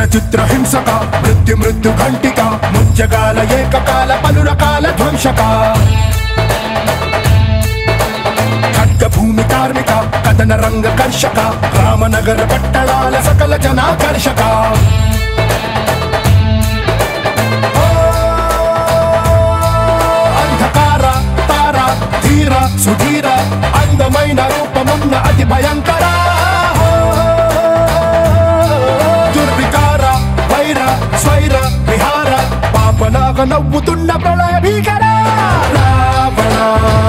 చిత్ర హింసక మృత్యు మృత్యు ఘంటిక ముత్యకాల ఏకకాల పలు రకాల ధ్వంసక ఖడ్గ భూమి కార్మిక కథన రంగ కర్షక రామనగర పట్టణాల సకల జనాకర్షక ఓ, అంధకార తార ధీర సుధీర అందమైన రూపమున్న అతి భయంకర ఓ, దుర్వికార వైర స్వైర విహార పాపలాగా నవ్వుతున్న ప్రళయ భీకర రావణ